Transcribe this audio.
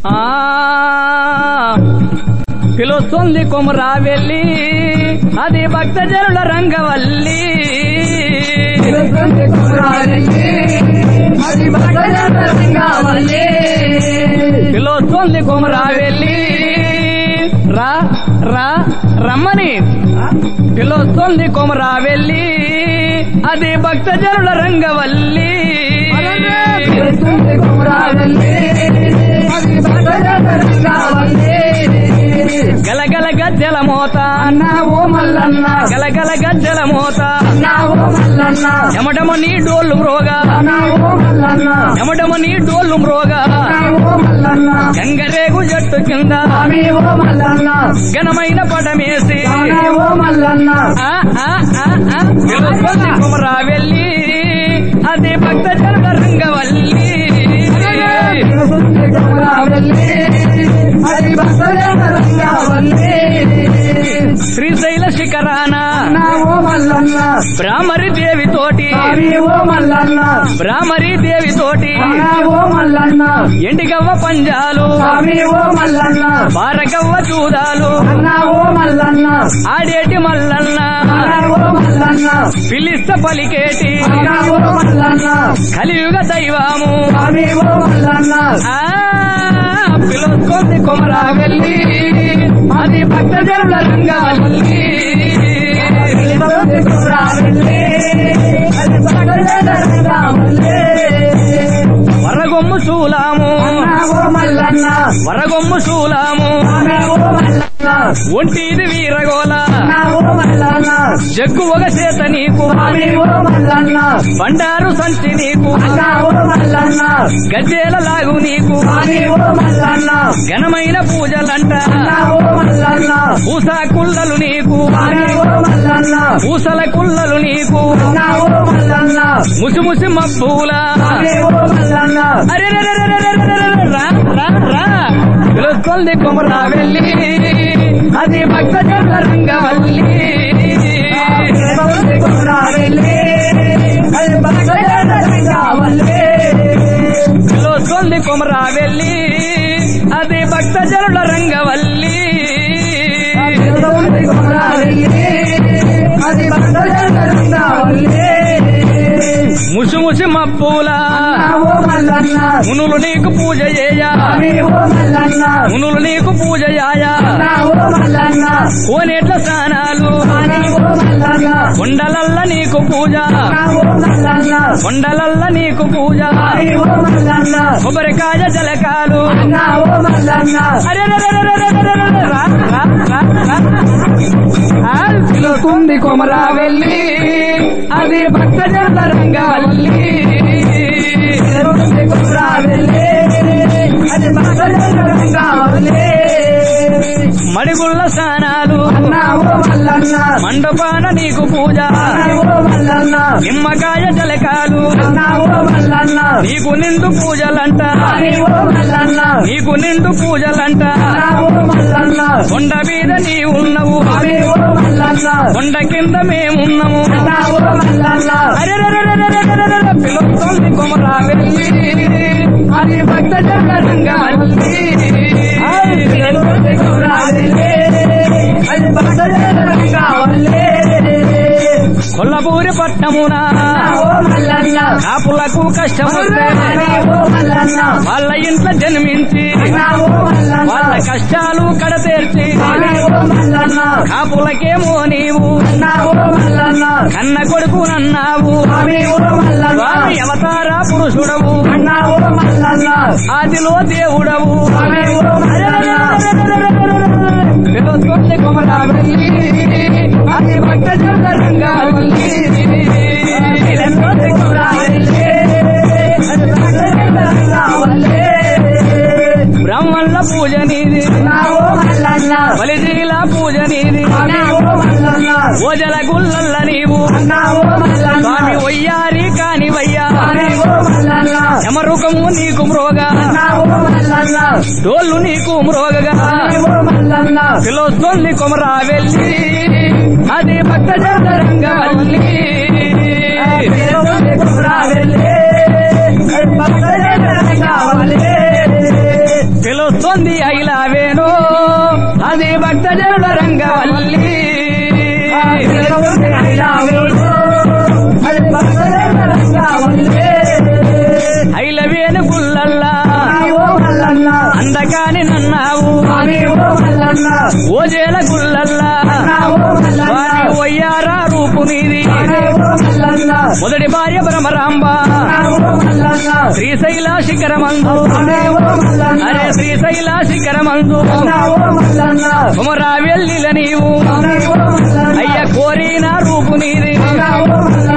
ఆ పిలుస్తుంది కొమరా వెళ్ళి అది భక్తజనుల రంగవల్లి అది భక్తజనరంగవల్లి. పిలుస్తుంది కొమరా వెళ్ళి రా రా రమ్మని పిలుస్తుంది కొమరా వెళ్ళి అది భక్తజనుల రంగవల్లి పిలుస్తుంది కుమరావల్లి. అది భక్తజనరంగవల్లి. గలగల గజ్జల మోత అన్నా ఓ మల్లన్న గలగల గజ్జల మోత అన్నా ఓ మల్లన్న ఎమటమ నీ డోళ్ళు మ్రోగా అన్నా ఓ మల్లన్న ఎమటమ నీ డోళ్ళు మ్రోగా అన్నా ఓ మల్లన్న గంగరేగు జట్టు కింద స్వామి ఓ మల్లన్న ఘనమైన పటమేసి స్వామి ఓ మల్లన్న ఆ, ఆ, ఆ, ఆ, పిలుస్తుంది కుమరా వెళ్ళి అది భక్త జనుల రంగవల్లి పిలుస్తుంది కుమరావల్లి. అది భక్తజనరంగవల్లి. శ్రీశైల శిఖరాన అన్నా ఓ మల్లన్న బ్రాహ్మరి దేవి తోటి స్వామి ఓ మల్లన్న బ్రాహ్మరి దేవి తోటి అన్నా ఓ మల్లన్న ఎండిగవ్వ పంజాలు స్వామి ఓ మల్లన్న బారగవ్వ చూదాలు అన్నా ఓ మల్లన్న ఆడేటి మల్లన్న అన్నా ఓ మల్లన్న పిలిస్త పలికేటి అన్నా ఓ మల్లన్న కలియుగ దైవము స్వామి ఓ మల్లన్న ఆ పిలుస్తుంది కొమరా వెళ్ళి అది భక్త జనుల రంగవల్లి పిలుస్తుంది కుమరావల్లి. అది భక్తజనరంగవల్లి. వరగొమ్ము శూలాము అన్నా ఓ మల్లన్న వరగొమ్ము శూలాము స్వామి ఓ మల్లన్న ఒంటిది వీరగోల అన్నా ఓ మల్లన్న జగ్గు ఒక చేత నీకు స్వామి ఓ మల్లన్న బండారు సంచి నీకు అన్నా ఓ మల్లన్న గజ్జేల లాగు నీకు స్వామి ఓ మల్లన్న ఘనమైన పూజలంట అన్నా ఓ మల్లన్న పూస కుల్లలు నీకు స్వామి ఓ మల్లన్న పూసల కుల్లలు నీకు అన్నా ఓ మల్లన్న ముసి ముసి మబ్బుల స్వామి ఓ మల్లన్న అరే రే రే రే రే రే రే రే రా రా రా పిలుస్తుంది కొమరా వెళ్ళి అది భక్త జనుల రంగవల్లి పిలుస్తుంది కుమరావల్లి. అది భక్తజనరంగవల్లి. పిలుస్తుంది కొమరా వెళ్ళి అది భక్త జనుల రంగవల్లి పిలుస్తుంది కుమరావల్లి. అది భక్తజనరంగవల్లి. ముసి ముసి మబ్బుల అన్నా ఓ మల్లన్న మునులు నీకు పూజ చేయ స్వామి ఓ మల్లన్న మునులు నీకు పూజ చేయ అన్నా ఓ మల్లన్న కోనేట్ల స్నానాలు స్వామి ఓ మల్లన్న కొండలల్ల నీకు పూజ అన్నా ఓ మల్లన్న కొండలల్ల నీకు పూజ స్వామి ఓ మల్లన్న కొబ్బరికాయ జలకాలు అన్నా ఓ మల్లన్న అరే రే రే రే రే రే రే రే రా, రా, రా, రా. ఆ, పిలుస్తుంది కొమరా వెళ్ళి అది భక్త జనుల రంగవల్లి పిలుస్తుంది కుమరావల్లి. అది భక్తజనరంగవల్లి. మడిగుళ్ళ స్నానాలు అన్నా ఓ మల్లన్న మండపాన నీకు పూజ అన్నా ఓ మల్లన్న నిమ్మకాయ జలకాలు అన్నా ఓ మల్లన్న నీకు నిండు పూజలంట స్వామి ఓ మల్లన్న నీకు నిండు పూజలంట అన్నా ఓ మల్లన్న కొండ మీద నీ ఉన్నవు స్వామి ఓ మల్లన్న కొండ కింద మేమున్నాము అన్నా ఓ మల్లన్న అరే రే రే రే రే రే రే రే రే పిలుస్తుంది కొమరా వెళ్ళి అది భక్త జనరంగవల్లి. పిలుస్తుంది కుమరావల్లి. అది భక్త జనరంగవల్లి. కొల్లపూరి పట్టమున అన్నా ఓ మల్లన్న కాపులకు కష్టం వస్తే అన్నా ఓ మల్లన్న వాళ్ళ ఇంట్లో జన్మించి అన్నా ఓ మల్లన్న వాళ్ళ కష్టాలు కడతీర్చి స్వామి ఓ మల్లన్న కాపులకేమో నీవు అన్నా ఓ మల్లన్న కన్న కొడుకు నన్నావు స్వామి ఓ మల్లన్న స్వామి అవతార పురుషుడవు అన్నా ఓ మల్లన్న ఆదిలో దేవుడవు స్వామి ఓ మల్లన్న పిలుస్తుంది కొమరా వెళ్ళి అది భక్త జనరంగవల్లి. పిలుస్తుంది కుమరావల్లి. అది భక్త జనరంగవల్లి. బ్రాహ్మణుల పూజ నీది అన్నా ఓ మల్లన్న బలిజీల పూజ నీది స్వామి ఓ మల్లన్న ఓజల గుల్లల్ల నీవు అన్నా ఓ మల్లన్న స్వామి వయ్యారి కాని వయ్యా స్వామి ఓ మల్లన్న యమరుకము నీకు మ్రోగా అన్నా ఓ మల్లన్న డోళ్ళు నీకు మ్రోగగా స్వామి ఓ మల్లన్న పిలుస్తుంది కొమరా వెళ్ళి అది భక్త జనరంగవల్లి పిలుస్తుంది కుమరావల్లి. అది భక్త జనరంగవల్లి. పిలు ఎల్లొస్తుంది ఐలావేనో అది భక్తజనుల రంగవల్లి ఐలవేను గుల్లల్లా అందగాని నన్నావు ఓజేల గుల్లల్లా వారి ఒయ్యారా రూపు నీది మొదటి భార్య భ్రమరాంబ శ్రీశైల శిఖరమందు అరే శ్రీశైల శిఖరమందు కుమరా వెళ్ళిల నీవు అయ్య కోరిన రూపు నీది